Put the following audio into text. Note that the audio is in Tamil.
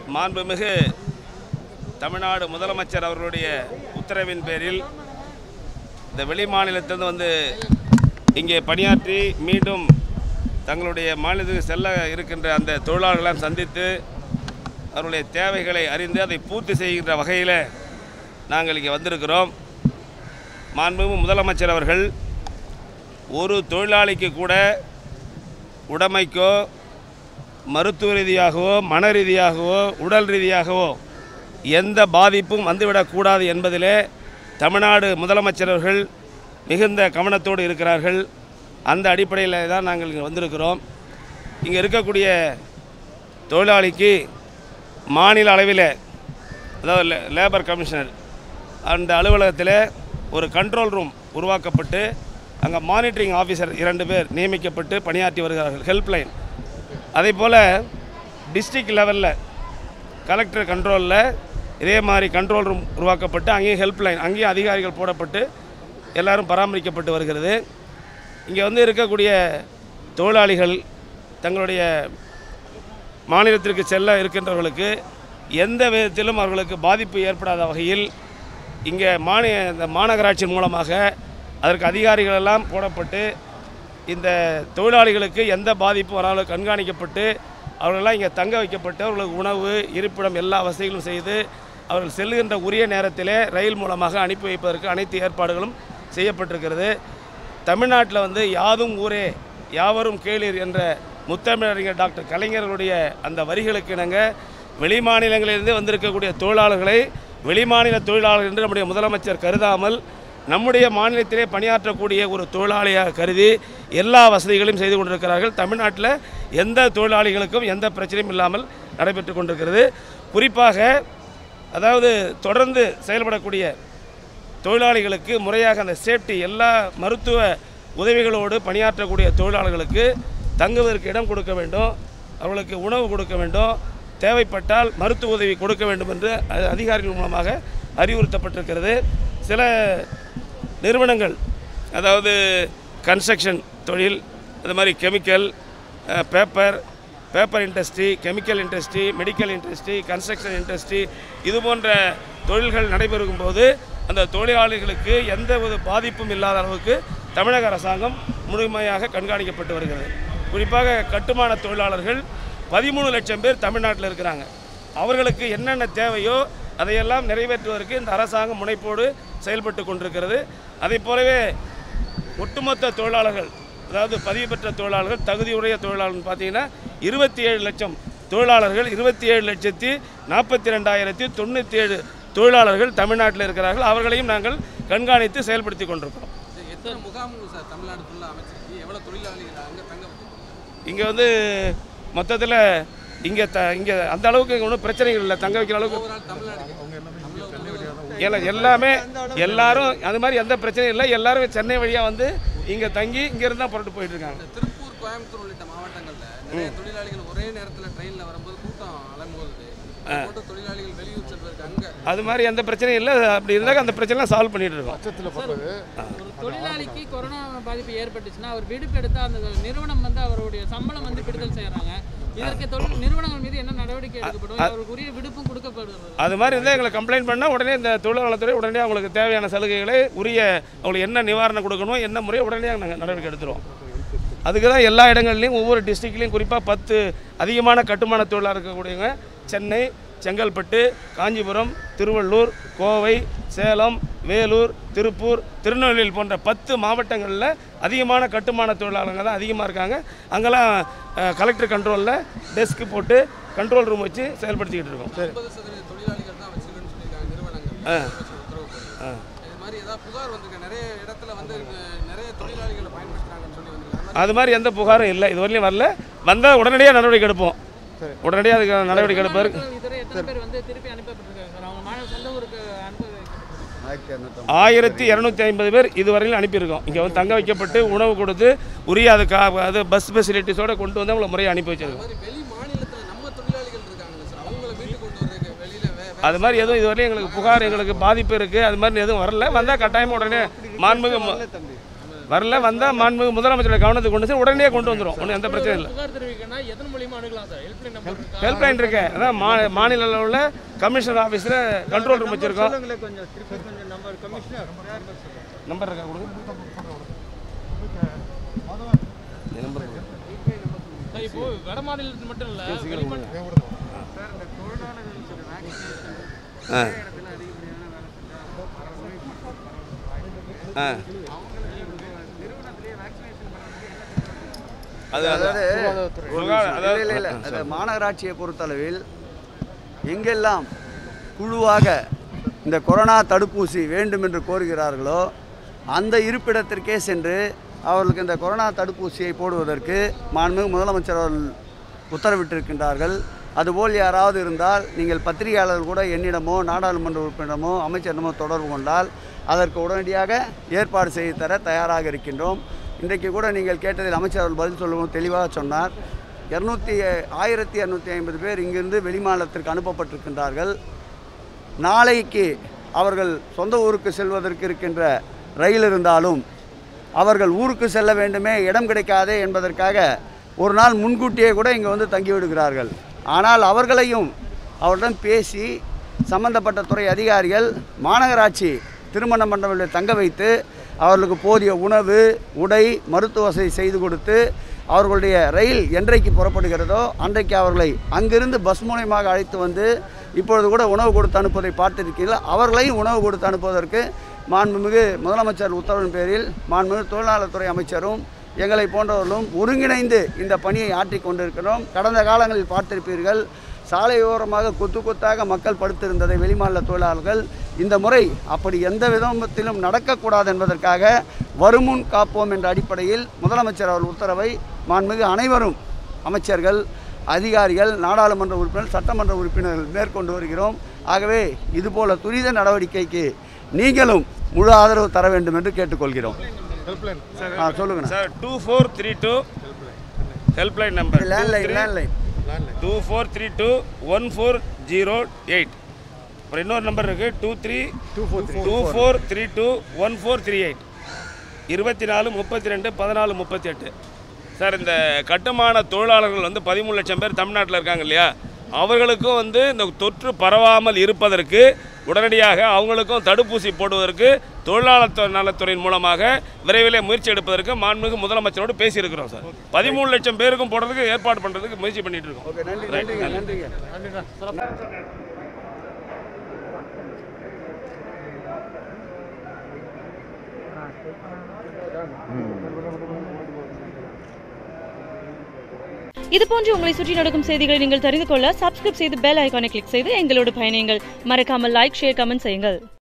மாண்புமிகு தமிழ்நாடு முதலமைச்சர் அவர்களுடைய உத்தரவின் பேரில் இந்த வெளி மாநிலத்திலிருந்து வந்து இங்கே பணியாற்றி மீண்டும் தங்களுடைய மாநிலத்துக்கு செல்ல இருக்கின்ற அந்த தொழிலாளர்களெல்லாம் சந்தித்து அவர்களுடைய தேவைகளை அறிந்து அதை பூர்த்தி செய்கின்ற வகையில் நாங்கள் இங்கே வந்திருக்கிறோம் மாண்புமிகு முதலமைச்சர் அவர்கள் ஒரு தொழிலாளிக்கு கூட உடைமைக்கோ மருத்துவ ரீதியாகவோ மன ரீதியாகவோ உடல் ரீதியாகவோ எந்த பாதிப்பும் வந்துவிடக்கூடாது என்பதிலே தமிழ்நாடு முதலமைச்சர் அவர்கள் மிகுந்த கவனத்தோடு இருக்கிறார்கள் அந்த அடிப்படையில் தான் நாங்கள் இங்கே வந்திருக்கிறோம் இங்கே இருக்கக்கூடிய தொழிலாளிக்கு மாநில அளவில் அதாவது லே- லேபர் கமிஷனர் அந்த அலுவலகத்தில் ஒரு கண்ட்ரோல் ரூம் உருவாக்கப்பட்டு அங்கே மானிட்டரிங் ஆஃபீஸர் இரண்டு பேர் நியமிக்கப்பட்டு பணியாற்றி வருகிறார்கள் ஹெல்ப்லைன் அதே போல் டிஸ்ட்ரிக்ட் லெவலில் கலெக்டர் கண்ட்ரோலில் இதே மாதிரி கண்ட்ரோல் ரூம் உருவாக்கப்பட்டு அங்கேயும் ஹெல்ப்லைன் அங்கேயும் அதிகாரிகள் போடப்பட்டு எல்லாரும் பராமரிக்கப்பட்டு வருகிறது இங்கே வந்து இருக்கக்கூடிய தொழிலாளிகள் தங்களுடைய மாநிலத்திற்கு செல்ல இருக்கின்றவர்களுக்கு எந்த விதத்திலும் அவர்களுக்கு பாதிப்பு ஏற்படாத வகையில் இங்கே மாநில இந்த மாநகராட்சியின் மூலமாக அதற்கு அதிகாரிகள் எல்லாம் போடப்பட்டு இந்த தொழிலாளிகளுக்கு எந்த பாதிப்பும் வராமல் கண்காணிக்கப்பட்டு அவர்களெல்லாம் இங்கே தங்க வைக்கப்பட்டு அவர்களுக்கு உணவு இருப்பிடம் எல்லா வசதிகளும் செய்து அவர்கள் செல்லுகின்ற உரிய நேரத்திலே ரயில் மூலமாக அனுப்பி வைப்பதற்கு அனைத்து ஏற்பாடுகளும் செய்யப்பட்டிருக்கிறது தமிழ்நாட்டில் வந்து யாதும் ஊரே யாவரும் கேளீர் என்ற முத்தமிழறிஞர் டாக்டர் கலைஞர்களுடைய அந்த வரிகளுக்கு இணங்க வெளிமாநிலங்களிலிருந்து வந்திருக்கக்கூடிய தொழிலாளர்களை வெளிமாநில தொழிலாளர்கள் என்று நம்முடைய முதலமைச்சர் கருதாமல் நம்முடைய மாநிலத்திலே பணியாற்றக்கூடிய ஒரு தொழிலாளியாக கருதி எல்லா வசதிகளையும் செய்து கொண்டிருக்கிறார்கள் தமிழ்நாட்டில் எந்த தொழிலாளிகளுக்கும் எந்த பிரச்சனையும் இல்லாமல் நடைபெற்று கொண்டிருக்கிறது குறிப்பாக அதாவது தொடர்ந்து செயல்படக்கூடிய தொழிலாளிகளுக்கு முறையாக அந்த சேஃப்டி எல்லா மருத்துவ உதவிகளோடு பணியாற்றக்கூடிய தொழிலாளர்களுக்கு தங்குவதற்கு இடம் கொடுக்க வேண்டும் அவர்களுக்கு உணவு கொடுக்க வேண்டும் தேவைப்பட்டால் மருத்துவ உதவி கொடுக்க வேண்டும் என்று அ- அதிகாரிகள் மூலமாக அறிவுறுத்தப்பட்டிருக்கிறது சில நிறுவனங்கள் அதாவது கன்ஸ்ட்ரக்ஷன் தொழில் அது மாதிரி chemical paper paper industry chemical industry medical industry construction industry இது போன்ற தொழில்கள் நடைபெறும் போது அந்த தொழிலாளிகளுக்கு எந்த ஒரு பாதிப்பும் இல்லாத அளவுக்கு தமிழக அரசாங்கம் முழுமையாக கண்காணிக்கப்பட்டு வருகிறது குறிப்பாக கட்டுமான தொழிலாளர்கள் பதிமூணு லட்சம் பேர் தமிழ்நாட்டில் இருக்கிறாங்க அவர்களுக்கு என்னென்ன தேவையோ அதையெல்லாம் நிறைவேற்றுவதற்கு இந்த அரசாங்கம் முனைப்போடு செயல்பட்டு கொண்டிருக்கிறது அதே போலவே ஒட்டுமொத்த தொழிலாளர்கள் அதாவது பதிவு பெற்ற தொழிலாளர்கள் தகுதியுடைய தொழிலாளர்கள் பார்த்தீங்கன்னா இருபத்தி ஏழு லட்சம் தொழிலாளர்கள் இருபத்தி ஏழு லட்சத்தி நாற்பத்தி ரெண்டாயிரத்தி தொண்ணூற்றி ஏழு தொழிலாளர்கள் தமிழ்நாட்டில் இருக்கிறார்கள் அவர்களையும் நாங்கள் கண்காணித்து செயல்படுத்தி கொண்டிருக்கிறோம் இது எத்தனை முகாம்கள் சார் தமிழ்நாடு ஃபுல்லாக அமைச்சிருக்கு எவ்வளோ தொழிலாளிகள் அங்கே தங்க வைக்கணும் இங்கே வந்து மொத்தத்தில் இங்கே த இங்கே அந்த அளவுக்கு இங்கே ஒன்றும் பிரச்சனைகள் இல்லை தங்க வைக்கிற அளவுக்கு ஓவரால் தமிழ்நாடு இல்லை எல்லாமே எல்லாரும் அது மாதிரி எந்த பிரச்சனையும் இல்லை எல்லாரும் சென்னை வழியாக வந்து இங்கே தங்கி இங்கேருந்து தான் புறட்டு போயிட்டு இருக்காங்க திருப்பூர் கோயம்புத்தூர் உள்ளிட்ட மாவட்டங்களில் நிறைய தொழிலாளிகள் ஒரே நேரத்தில் ட்ரெயினில் வரும்போது கூட்டம் அலம்போகுது போட்டு தொழிலாளிகள் வெளியூர் செல்வதற்கு அங்கே அது மாதிரி எந்த பிரச்சனையும் இல்லை அப்படி இருந்தால் அந்த பிரச்சனைலாம் சால்வ் பண்ணிட்டு இருக்கோம் ஒரு தொழிலாளிக்கு கொரோனா பாதிப்பு ஏற்பட்டுச்சுன்னா அவர் விடுப்பு எடுத்தா அந்த நிறுவனம் வந்து அவருடைய சம்பளம் வந்து விடுதல் செய்யறாங்க இதற்கு தொழில் நிறுவனங்கள் மீது என்ன நடவடிக்கை எடுக்கப்படும் அவருக்கு உரிய விடுப்பும் கொடுக்கப்படுகிறது அது மாதிரி இருந்தால் எங்களை கம்ப்ளைண்ட் பண்ணால் உடனே இந்த தொழிலாளத்துறை உடனே அவங்களுக்கு தேவையான சலுகைகளை உரிய அவங்களுக்கு என்ன நிவாரணம் கொடுக்கணும் என்ன முறையோ உடனே நாங்கள் நடவடிக்கை எடுத்துருவோம் அதுக்கு தான் எல்லா இடங்கள்லையும் ஒவ்வொரு டிஸ்ட்ரிக்ட்லையும் குறிப்பாக பத்து அதிகமான கட்டுமான தொழிலாளர் இருக்கக்கூடியவங்க சென்னை செங்கல்பட்டு காஞ்சிபுரம் திருவள்ளூர் கோவை சேலம் வேலூர் திருப்பூர் திருநெல்வேலி போன்ற பத்து மாவட்டங்களில் அதிகமான கட்டுமான தொழிலாளர்கள் தான் அதிகமாக இருக்காங்க அங்கெல்லாம் அஹ், கலெக்டர் கண்ட்ரோலில் டெஸ்க் போட்டு கண்ட்ரோல் ரூம் வச்சு செயல்படுத்திக்கிட்டு இருக்கோம் ஐம்பது சதவீத தொழிலாளிகள் தான் வச்சிருக்கேன்னு சொல்லியிருக்காங்க நிறுவனங்கள் ஆ. உத்தரவு போட்டு. இது மாதிரி ஏதாவது புகார் வந்திருக்கு நிறைய இடத்துல வந்து அஹ், நிறைய தொழிலாளிகளை பயன்படுத்துறாங்கன்னு சொல்லி வந்திருக்காங்க அது மாதிரி எந்த புகாரும் இல்லை இது வரையிலும் வரல வந்தால் உடனடியாக நடவடிக்கை எடுப்போம் உடனடியாக அதுக்கு நடவடிக்கை எடுப்பார் இதுவரை எத்தனை பேர் வந்து திருப்பி அனுப்பப்பட்டிருக்காங்க சார் அவங்க மாநில சொந்த ஊருக்கு அனுப்ப வைக்கப்பட்டிருக்காங்க ஆயிரத்தி இரநூத்தி ஐம்பது பேர் இதுவரையிலும் அனுப்பியிருக்கோம் இங்கே வந்து தங்க வைக்கப்பட்டு உணவு கொடுத்து உரிய அது கா அது பஸ் ஃபெசிலிட்டிஸோடு கொண்டு வந்து அவங்களை முறையாக அனுப்பி வச்சிருக்கோம் மாதிரி வெளி மாநிலத்தில் நம்ம தொழிலாளிகள் இருக்காங்கல்ல சார் அவங்கள வீட்டுக்கு கொண்டு வர்றதுக்கு வெளியில வே வே- அது மாதிரி எதுவும் இதுவரையும் எங்களுக்கு புகார் எங்களுக்கு பாதிப்பு இருக்குது அது மாதிரி எதுவும் வரல வந்தால் கட்டாயமாக உடனே மாண்புமிகு மு- வரல வந்தால் மாண்புமிகு முதலமைச்சருடைய கவனத்துக்கு கொண்டு வந்து உடனே கொண்டு வந்துடும் ஒன்றும் எந்த பிரச்சனையும் இல்லை புகார் தெரிவிக்கணும்னா எதன் மூலியமா அணுகலாம் சார் ஹெல்ப்லைன் நம்பர் இருக்கா ஹெல்ப்லைன் இருக்கு அதான் மா மாநில அளவில் கமிஷனர் ஆஃபீஸில் கண்ட்ரோல் ரூம் வச்சுருக்கோம் நம்பர் இருக்கா கொடுங்க இந்த நம்பர் கொடுங்க. சார், இப்போ வட மாநிலத்தில் மட்டும் இல்ல வெளிமாநில ஆ ஆ அது அதாவது சுகாதார- அதாவது- இல்லை இல்லை அது மாநகராட்சியை பொறுத்தளவில் எங்கெல்லாம் குழுவாக இந்த கொரோனா தடுப்பூசி வேண்டும் என்று கோருகிறார்களோ அந்த இருப்பிடத்திற்கே சென்று அவர்களுக்கு இந்த கொரோனா தடுப்பூசியை போடுவதற்கு மாண்புமிகு முதலமைச்சர் அவர்கள் உத்தரவிட்டிருக்கின்றார்கள் அதுபோல் யாராவது இருந்தால் நீங்கள் பத்திரிகையாளர்கள் கூட என்னிடமோ நாடாளுமன்ற உறுப்பினரமோ அமைச்சரிடமோ தொடர்பு கொண்டால் அதற்கு உடனடியாக ஏற்பாடு செய்து தர தயாராக இருக்கின்றோம் இன்றைக்கு கூட நீங்கள் கேட்டதில் அமைச்சர் அவர்கள் பதில் சொல்லவும் தெளிவாக சொன்னார் இரநூத்தி ஆயிரத்தி இரநூத்தி ஐம்பது பேர் இங்கிருந்து வெளிமாநிலத்திற்கு அனுப்பப்பட்டிருக்கின்றார்கள் நாளைக்கு அவர்கள் சொந்த ஊருக்கு செல்வதற்கு இருக்கின்ற ரயில் இருந்தாலும் அவர்கள் ஊருக்கு செல்ல வேண்டுமே இடம் கிடைக்காதே என்பதற்காக ஒரு நாள் முன்கூட்டியே கூட இங்கே வந்து தங்கிவிடுகிறார்கள் ஆனால் அவர்களையும் அவருடன் பேசி சம்பந்தப்பட்ட துறை அதிகாரிகள் மாநகராட்சி திருமண மண்டபத்தில் தங்க வைத்து அவர்களுக்கு போதிய உணவு உடை மருத்துவ வசதி செய்து கொடுத்து அவர்களுடைய ரயில் என்றைக்கு புறப்படுகிறதோ அன்றைக்கு அவர்களை அங்கிருந்து பஸ் மூலயமாக அழைத்து வந்து இப்பொழுது கூட உணவு கொடுத்து அனுப்புவதை பார்த்திருக்கீர்கள் அவர்களையும் உணவு கொடுத்து அனுப்புவதற்கு மாண்புமிகு முதலமைச்சர் உத்தரவின் பேரில் மாண்புமிகு தொழிலாளர் துறை அமைச்சரும் எங்களை போன்றவர்களும் ஒருங்கிணைந்து இந்த பணியை ஆற்றிக் கொண்டிருக்கிறோம் கடந்த காலங்களில் பார்த்திருப்பீர்கள் சாலையோரமாக கொத்து கொத்தாக மக்கள் படுத்திருந்ததை வெளிமாநில தொழிலாளர்கள் இந்த முறை அப்படி எந்த விதத்திலும் நடக்கக்கூடாது என்பதற்காக வருமுன் காப்போம் என்ற அடிப்படையில் முதலமைச்சர் அவர்கள் உத்தரவை மாண்புமிகு அனைவரும் அமைச்சர்கள் அதிகாரிகள் நாடாளுமன்ற உறுப்பினர் சட்டமன்ற உறுப்பினர்கள் மேற்கொண்டு வருகிறோம் ஆகவே இதுபோல துரித நடவடிக்கைக்கு நீங்களும் முழு ஆதரவு தர வேண்டும் என்று கேட்டுக்கொள்கிறோம் ஆ சொல்லுங்கண்ணா sir two four three two helpline number landline landline two four three two one four zero eight அப்புறம் இன்னொரு நம்பர் இருக்குது two three two four two four three two one four three eight இருபத்தி நாலு முப்பத்தி ரெண்டு பதினாலு முப்பத்தி எட்டு சார் இந்த கட்டுமான தொழிலாளர்கள் வந்து பதிமூணு லட்சம் பேர் தமிழ்நாட்டில் இருக்காங்க இல்லையா அவர்களுக்கும் வந்து இந்த தொற்று பரவாமல் இருப்பதற்கு உடனடியாக அவங்களுக்கும் தடுப்பூசி போடுவதற்கு தொழிலாளர் துறை நலத்துறையின் மூலமாக விரைவிலே முயற்சி எடுப்பதற்கு மாண்புமிகு முதலமைச்சரோடு பேசியிருக்கிறோம் சார் பதிமூணு லட்சம் பேருக்கும் போடுறதுக்கு ஏற்பாடு பண்ணுறதுக்கு முயற்சி பண்ணிட்டு இருக்கோம் ஓகே நன்றி நன்றிங்க நன்றிங்க இது போன்று உங்களை சுற்றி நடக்கும் செய்திகளை நீங்கள் தெரிந்து கொள்ள சப்ஸ்கிரைப் செய்து பெல் ஐகானை கிளிக் செய்து எங்களோடு பயணியுங்கள் மறக்காமல் லைக் ஷேர் கமெண்ட் செய்யுங்கள்